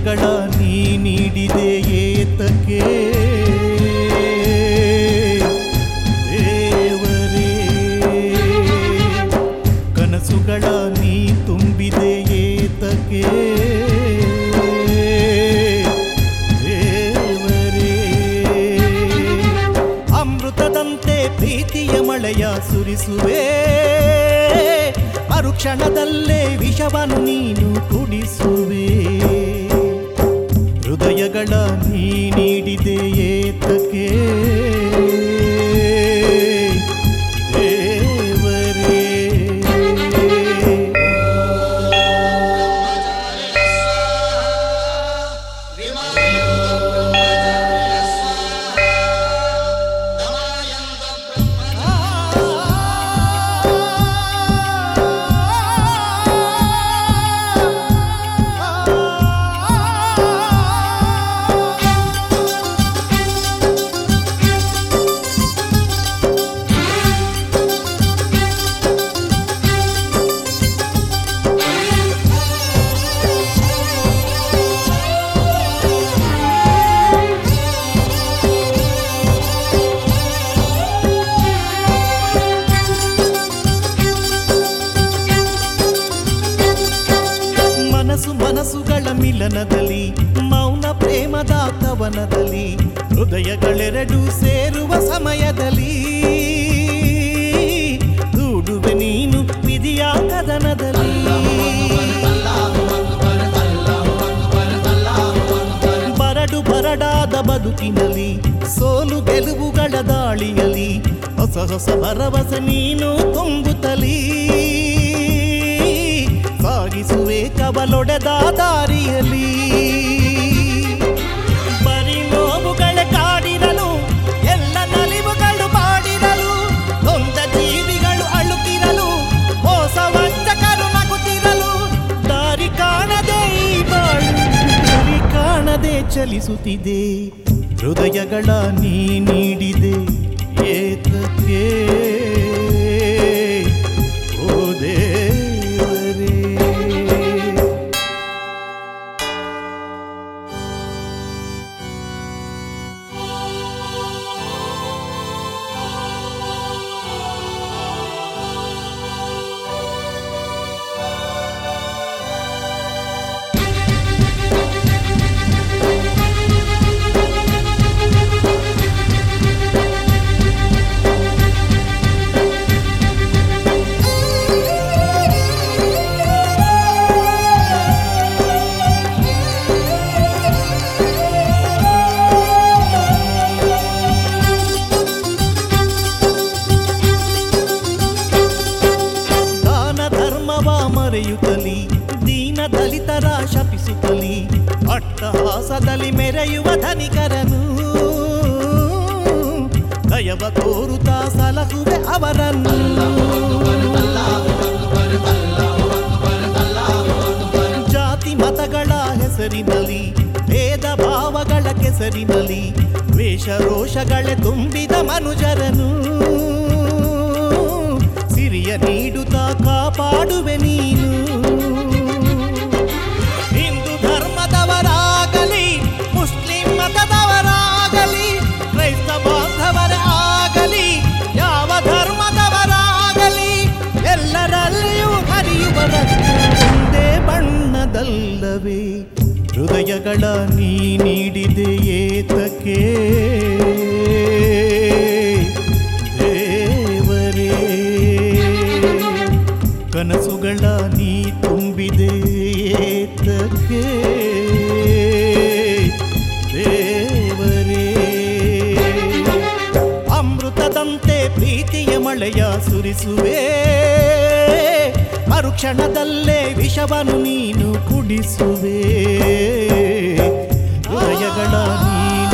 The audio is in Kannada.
ಹೃದಯಗಳ ನೀ ನೀಡಿದೆ ಏತಕ್ಕೆ ದೇವರೇ ಕನಸುಗಳ ನೀ ತುಂಬಿದೆ ಏತಕ್ಕೆ ದೇವರೇ ಅಮೃತದಂತೆ ಪ್ರೀತಿಯ ಮಳೆಯ ಸುರಿಸುವೆ ಮರುಕ್ಷಣದಲ್ಲೇ ವಿಷವನ್ನು ನೀನು ಕುಡಿಸುವೆ ಹೃದಯಗಳ ನೀ ನೀಡಿದೆ ಏತಕ್ಕೆ ದೇವರೇ ಮನಸ್ಸು ಮನಸ್ಸುಗಳ ಮಿಲನದಲ್ಲಿ ಮೌನ ಪ್ರೇಮದ ಕವನದಲ್ಲಿ ಹೃದಯಗಳೆರಡು ಸೇರುವ ಸಮಯದಲ್ಲಿ ದೂಡುವೆ ನೀನು ವಿಧಿಯ ಕದನದಲ್ಲಿ ಬರಡು ಬರಡಾದ ಬದುಕಿನಲ್ಲಿ ಸೋಲು ಗೆಲುವುಗಳ ದಾಳಿಯಲ್ಲಿ ಹೊಸ ಹೊಸ ಭರವಸೆ ನೀನು ತುಂಬುತ್ತಲೀ ಸಾಗಿಸುವೆ ಕವಲೊಡೆದ ದಾರಿಯಲ್ಲಿ ಬರೀ ನೋವುಗಳ ಕಾಡಿರಲು ಎಲ್ಲ ನಲಿವುಗಳು ಮಾಡಿರಲು ನೊಂದ ಜೀವಿಗಳು ಅಳುಕಿರಲು ಮೋಸ ವಂಚಕರು ನಗುತ್ತಿರಲು ದಾರಿ ಕಾಣದೆ ಈ ಬಾಳು ದಾರಿ ಕಾಣದೆ ಚಲಿಸುತ್ತಿದೆ ಹೃದಯಗಳ ನೀ ನೀಡಿದೆ ಏತಕ್ಕೆ ಓ ದೇವರೇ ದಾನ ಧರ್ಮವ ಮರೆಯುತ್ತಲಿ ದೀನ ದಲಿತರ ಶಪಿಸುತ್ತಲಿ ಅಟ್ಟಹಾಸದಲ್ಲಿ ಮೆರೆಯುವ ಧನಿಕರನು ದಯವ ತೋರುತ್ತಾ ಸಲಹುವೆ ಅವರನ್ನು ಜಾತಿ ಮತಗಳ ಹೆಸರಿನಲ್ಲಿ ಭೇದ ಭಾವಗಳ ಕೆಸರಿನಲ್ಲಿ ದ್ವೇಷ ರೋಷಗಳೇ ತುಂಬಿದ ಮನುಜರನು ಸಿರಿಯ ನೀಡುತ್ತಾ ಕಾಪಾಡುವೆ ನೀನು ಹಿಂದೂ ಧರ್ಮದವರಾಗಲಿ ಮುಸ್ಲಿಂ ಮತದವರಾಗಲಿ ಕ್ರೈಸ್ತ ಬಾಂಧವರೇ ಆಗಲಿ ಯಾವ ಧರ್ಮದವರಾಗಲಿ ಎಲ್ಲರಲ್ಲಿಯೂ ಹರಿಯುವ ರಕ್ತ ಒಂದೇ ಬಣ್ಣದಲ್ಲವೇ ಹೃದಯಗಳ ನೀ ನೀಡಿದೆ ಏತಕ್ಕೆ ದೇವರೇ ಕನಸುಗಳ ನೀ ತುಂಬಿದೆ ಏತಕ್ಕೆ ದೇವರೇ ಅಮೃತದಂತೆ ಪ್ರೀತಿಯ ಮಳೆಯ ಸುರಿಸುವೆ ಮರುಕ್ಷಣದಲ್ಲೇ ವಿಷವನ್ನು ನೀನು ಕುಡಿಸುವೆ ಹೃದಯಗಳ ನೀ